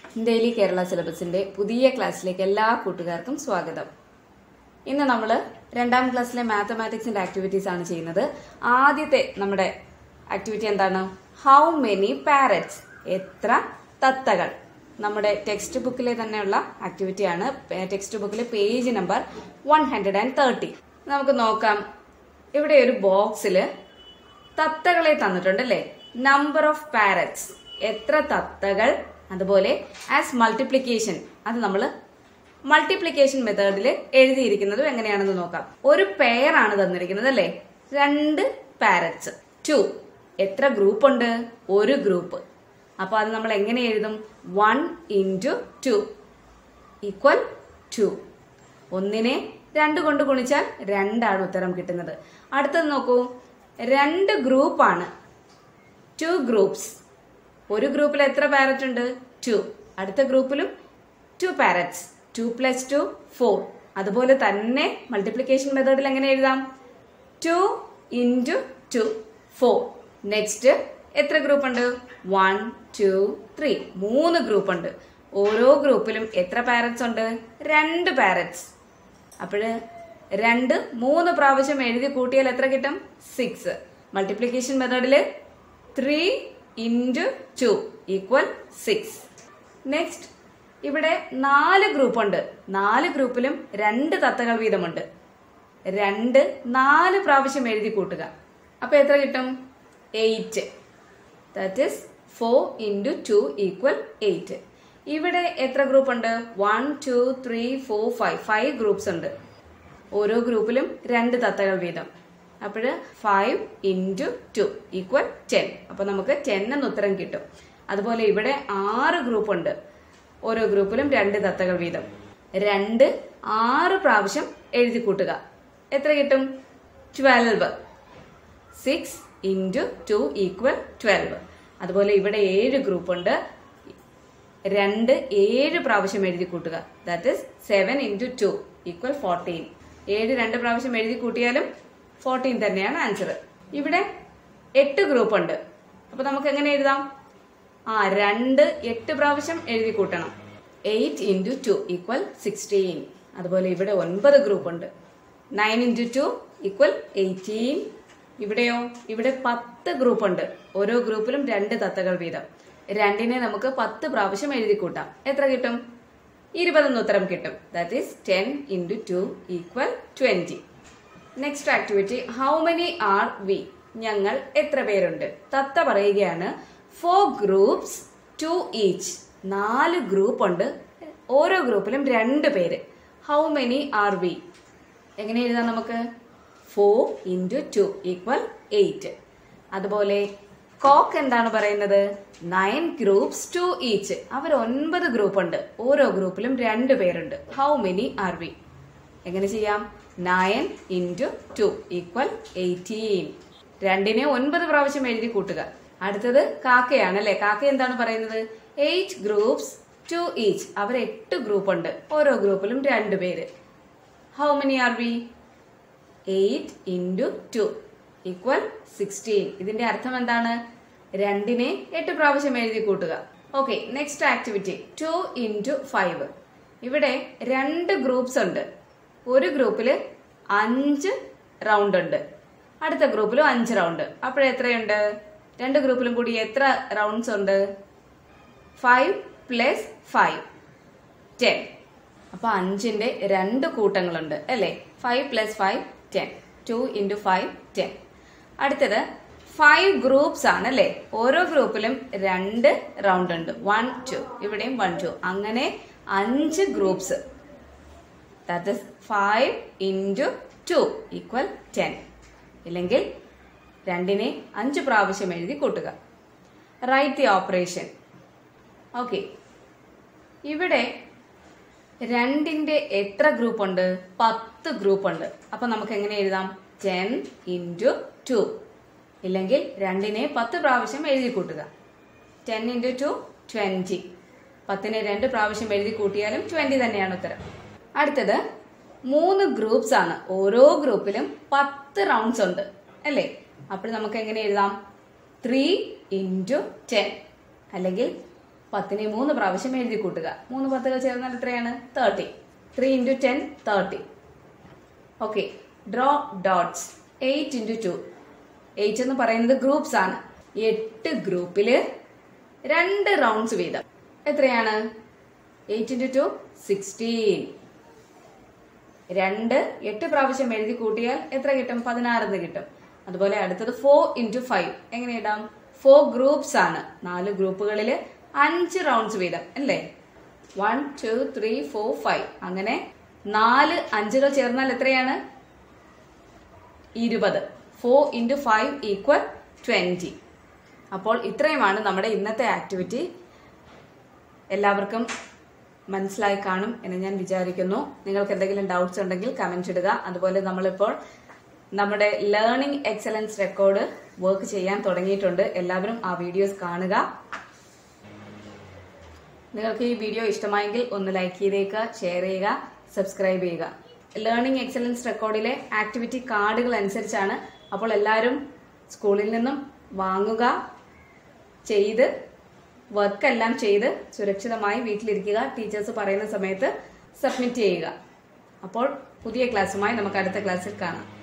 daily Kerala സിലബസിന്റെ പുതിയ ക്ലാസ്സിലേക്ക് എല്ലാ കൂട്ടുകാർക്കും സ്വാഗതം ഇന്ന് നമ്മൾ രണ്ടാം ക്ലാസ്സിലെ മാത്തമാറ്റിക്സിന്റെ ആക്ടിവിറ്റീസ് ആണ് ചെയ്യുന്നത് ആദ്യത്തെ നമ്മുടെ ആക്ടിവിറ്റി എന്താണ് ഹൗ മെനി പാരറ്റ്സ് എത്ര തത്തകൾ നമ്മുടെ ടെക്സ്റ്റ് ബുക്കിലെ തന്നെയുള്ള ആക്ടിവിറ്റിയാണ് ടെക്സ്റ്റ് ബുക്കിലെ page number one hundred and thirty നമുക്ക് നോക്കാം ഇവിടെ ഒരു ബോക്സിൽ തത്തകളെ തന്നിട്ടുണ്ട് അല്ലേ നമ്പർ ഓഫ് പാരറ്റ്സ് എത്ര തത്തകൾ അതുപോലെ ആസ് മൾട്ടിപ്ലിക്കേഷൻ അത് നമ്മൾ മൾട്ടിപ്ലിക്കേഷൻ മെത്തേഡിൽ എഴുതിയിരിക്കുന്നതും എങ്ങനെയാണെന്ന് നോക്കാം ഒരു പെയർ ആണ് തന്നിരിക്കുന്നത് അല്ലേ രണ്ട് പാരറ്റ്സ് ടു എത്ര ഗ്രൂപ്പ് ഉണ്ട് ഒരു ഗ്രൂപ്പ് അപ്പൊ അത് നമ്മൾ എങ്ങനെ എഴുതും one into two equal to ഒന്നിനെ രണ്ട് കൊണ്ട് ഗുണിച്ചാൽ രണ്ടാണ് ഉത്തരം കിട്ടുന്നത് അടുത്തത് നോക്കൂ രണ്ട് ഗ്രൂപ്പാണ് ടു ഗ്രൂപ്പ്സ് ഒരു ഗ്രൂപ്പിൽ എത്ര പാരറ്റ് ഉണ്ട് ടു അടുത്ത ഗ്രൂപ്പിലും two parrots two plus two four അതുപോലെ തന്നെ മൾട്ടിപ്ലിക്കേഷൻ മെത്തേഡിൽ എങ്ങനെ എഴുതാം two into two four next എത്ര ഗ്രൂപ്പ് ഉണ്ട് വൺ ടു ത്രീ മൂന്ന് ഗ്രൂപ്പ് ഉണ്ട് ഓരോ ഗ്രൂപ്പിലും എത്ര പാരറ്റ്സ് ഉണ്ട് രണ്ട് പാരറ്റ്സ് അപ്പോഴ് രണ്ട് മൂന്ന് പ്രാവശ്യം എഴുതി കൂട്ടിയാൽ എത്ര കിട്ടും സിക്സ് മൾട്ടിപ്ലിക്കേഷൻ മെത്തേഡില് three into two equal six next ഇവിടെ നാല് ഗ്രൂപ്പ് ഉണ്ട് നാല് ഗ്രൂപ്പിലും രണ്ട് തത്തകൾ വീതമുണ്ട് രണ്ട് നാല് പ്രാവശ്യം എഴുതി കൂട്ടുക അപ്പൊ എത്ര കിട്ടും eight that is four into two equal eight ഇവിടെ എത്ര ഗ്രൂപ്പ് ഉണ്ട് one two three four five five groups ഉണ്ട് ഓരോ ഗ്രൂപ്പിലും രണ്ട് തത്തകൾ വീതം അപ്പോഴ് five into two equal ten അപ്പൊ നമുക്ക് ടെൻ എന്ന് ഉത്തരം കിട്ടും അതുപോലെ ഇവിടെ ആറ് ഗ്രൂപ്പ് ഉണ്ട് ഓരോ ഗ്രൂപ്പിലും രണ്ട് തത്തകൾ വീതം രണ്ട് ആറ് പ്രാവശ്യം എഴുതി കൂട്ടുക എത്ര കിട്ടും twelve six into two equal twelve അതുപോലെ ഇവിടെ ഏഴ് ഗ്രൂപ്പ് ഉണ്ട് രണ്ട് ഏഴ് പ്രാവശ്യം എഴുതി കൂട്ടുക that is seven into two equal fourteen ഏഴ് രണ്ട് പ്രാവശ്യം എഴുതി കൂട്ടിയാലും ഫോർട്ടീൻ തന്നെയാണ് ആൻസർ ഇവിടെ എട്ട് ഗ്രൂപ്പ് ഉണ്ട് അപ്പൊ നമുക്ക് എങ്ങനെ എഴുതാം ആ രണ്ട് എട്ട് പ്രാവശ്യം എഴുതി കൂട്ടണം eight into two equal sixteen അതുപോലെ ഇവിടെ ഒൻപത് ഗ്രൂപ്പ് ഉണ്ട് nine into two equal eighteen ഇവിടെയോ ഇവിടെ പത്ത് ഗ്രൂപ്പ് ഉണ്ട് ഓരോ ഗ്രൂപ്പിലും രണ്ട് തത്തകൾ വീതം രണ്ടിനെ നമുക്ക് പത്ത് പ്രാവശ്യം എഴുതി കൂട്ടാം എത്ര കിട്ടും ഇരുപതെന്ന് ഉത്തരം കിട്ടും that is ten into two equal twenty next activity how many are we ഞങ്ങൾ എത്ര പേരുണ്ട് തത്ത പറയുകയാണ് ഫോർ ഗ്രൂപ്പ്സ് ടു ഈച്ച് നാല് ഗ്രൂപ്പ് ഉണ്ട് ഓരോ ഗ്രൂപ്പിലും രണ്ട് പേര് ഹൗ മെനി ആർ വി എങ്ങനെ എഴുതാം നമുക്ക് four into two equal eight അതുപോലെ കോക്ക് എന്താണ് പറയുന്നത് നയൻ ഗ്രൂപ്പ്സ് ടു ഈച്ച് അവർ ഒൻപത് ഗ്രൂപ്പ് ഉണ്ട് ഓരോ ഗ്രൂപ്പിലും രണ്ട് പേരുണ്ട് ഹൗ മെനി ആർ വി എങ്ങനെ ചെയ്യാം nine into two equal eighteen രണ്ടിനെ ഒൻപത് പ്രാവശ്യം എഴുതി കൂട്ടുക അടുത്തത് കാക്കയാണ് അല്ലെ കാക്ക എന്താണ് പറയുന്നത് എയ്റ്റ് ഗ്രൂപ്പ്സ് ടു ഈച്ച് അവർ എട്ട് ഗ്രൂപ്പ് ഉണ്ട് ഓരോ ഗ്രൂപ്പിലും രണ്ട് പേര് how many are we eight into two equal sixteen ഇതിന്റെ അർത്ഥം എന്താണ് രണ്ടിനെ എട്ട് പ്രാവശ്യം എഴുതി കൂട്ടുക okay next activity two into five ഇവിടെ രണ്ട് ഗ്രൂപ്പ്സ് ഉണ്ട് ഒരു ഗ്രൂപ്പിൽ അഞ്ച് റൗണ്ട് ഉണ്ട് അടുത്ത ഗ്രൂപ്പിലും അഞ്ച് റൗണ്ട് അപ്പോഴെത്രയുണ്ട് രണ്ട് ഗ്രൂപ്പിലും കൂടി എത്ര റൗണ്ട്സ് ഉണ്ട് ഫൈവ് പ്ലസ് ഫൈവ് ടെൻ അപ്പൊ അഞ്ചിന്റെ രണ്ട് കൂട്ടങ്ങളുണ്ട് അല്ലേ five plus five ten two into five ten അടുത്തത് ഫൈവ് ഗ്രൂപ്പ്സ് ആണ് അല്ലേ ഓരോ ഗ്രൂപ്പിലും രണ്ട് റൗണ്ട് ഉണ്ട് വൺ ടു ഇവിടെയും വൺ ടു അങ്ങനെ അഞ്ച് groups that is five into two equal ten ഇല്ലെങ്കിൽ രണ്ടിനെ അഞ്ച് പ്രാവശ്യം എഴുതി കൂട്ടുക റൈറ്റ് ദി ഓപ്പറേഷൻ ഓക്കെ ഇവിടെ രണ്ടിന്റെ എത്ര ഗ്രൂപ്പ് ഉണ്ട് പത്ത് ഗ്രൂപ്പ് ഉണ്ട് അപ്പൊ നമുക്ക് എങ്ങനെ എഴുതാം ടെൻ ഇൻറ്റു ടു ഇല്ലെങ്കിൽ രണ്ടിനെ പത്ത് പ്രാവശ്യം എഴുതി കൂട്ടുക ടെൻ ഇൻറ്റു ടു ട്വന്റി പത്തിനെ രണ്ട് പ്രാവശ്യം എഴുതി കൂട്ടിയാലും ട്വന്റി തന്നെയാണ് ഉത്തരം അടുത്തത് മൂന്ന് ഗ്രൂപ്പ്സ് ആണ് ഓരോ ഗ്രൂപ്പിലും പത്ത് റൗണ്ട്സ് ഉണ്ട് അല്ലേ അപ്പോൾ നമുക്ക് എങ്ങനെ എഴുതാം ത്രീ ഇൻറ്റു ടെൻ അല്ലെങ്കിൽ പത്തിനെ മൂന്ന് പ്രാവശ്യം എഴുതി കൂട്ടുക മൂന്ന് പത്തുകൾ ചേർന്നാൽ എത്രയാണ് thirty three into ten thirty okay draw dots eight into two eight എന്ന് പറയുന്നത് ഗ്രൂപ്പ്സ് ആണ് എട്ട് ഗ്രൂപ്പില് രണ്ട് റൗണ്ട്സ് വീതം എത്രയാണ് എയ്റ്റ് ഇൻറ്റു ടു സിക്സ്റ്റീൻ രണ്ട് എട്ട് പ്രാവശ്യം എഴുതി കൂട്ടിയാൽ എത്ര കിട്ടും പതിനാറെന്ന് കിട്ടും അതുപോലെ അടുത്തത് ഫോർ ഇൻറ്റു ഫൈവ് എങ്ങനെ ഇടാം ഫോർ ഗ്രൂപ്പ്സ് ആണ് നാല് ഗ്രൂപ്പുകളിൽ അഞ്ച് റൗണ്ട്സ് വീതം അല്ലേ one two three four five അങ്ങനെ നാല് അഞ്ചുകൾ ചേർന്നാൽ എത്രയാണ് ഇരുപത് four into five equal twenty അപ്പോൾ ഇത്രയുമാണ് നമ്മുടെ ഇന്നത്തെ ആക്ടിവിറ്റി എല്ലാവർക്കും മനസ്സിലായി കാണും എന്ന് ഞാൻ വിചാരിക്കുന്നു നിങ്ങൾക്ക് എന്തെങ്കിലും ഡൗട്ട്സ് ഉണ്ടെങ്കിൽ കമന്റ് ഇടുക അതുപോലെ നമ്മളിപ്പോൾ നമ്മുടെ ലേണിംഗ് എക്സലൻസ് റെക്കോർഡ് വർക്ക് ചെയ്യാൻ തുടങ്ങിയിട്ടുണ്ട് എല്ലാവരും ആ വീഡിയോസ് കാണുക നിങ്ങൾക്ക് ഈ വീഡിയോ ഇഷ്ടമായെങ്കിൽ ഒന്ന് ലൈക്ക് ചെയ്തേക്കുക ഷെയർ ചെയ്യുക സബ്സ്ക്രൈബ് ചെയ്യുക ലേണിംഗ് എക്സലൻസ് റെക്കോർഡിലെ ആക്ടിവിറ്റി കാർഡുകൾ അനുസരിച്ചാണ് അപ്പോൾ എല്ലാവരും സ്കൂളിൽ നിന്നും വാങ്ങുക ചെയ്ത് വർക്കെല്ലാം ചെയ്ത് സുരക്ഷിതമായി വീട്ടിലിരിക്കുക ടീച്ചേഴ്സ് പറയുന്ന സമയത്ത് സബ്മിറ്റ് ചെയ്യുക അപ്പോൾ പുതിയ ക്ലാസ്സുമായി നമുക്ക് അടുത്ത ക്ലാസ്സിൽ കാണാം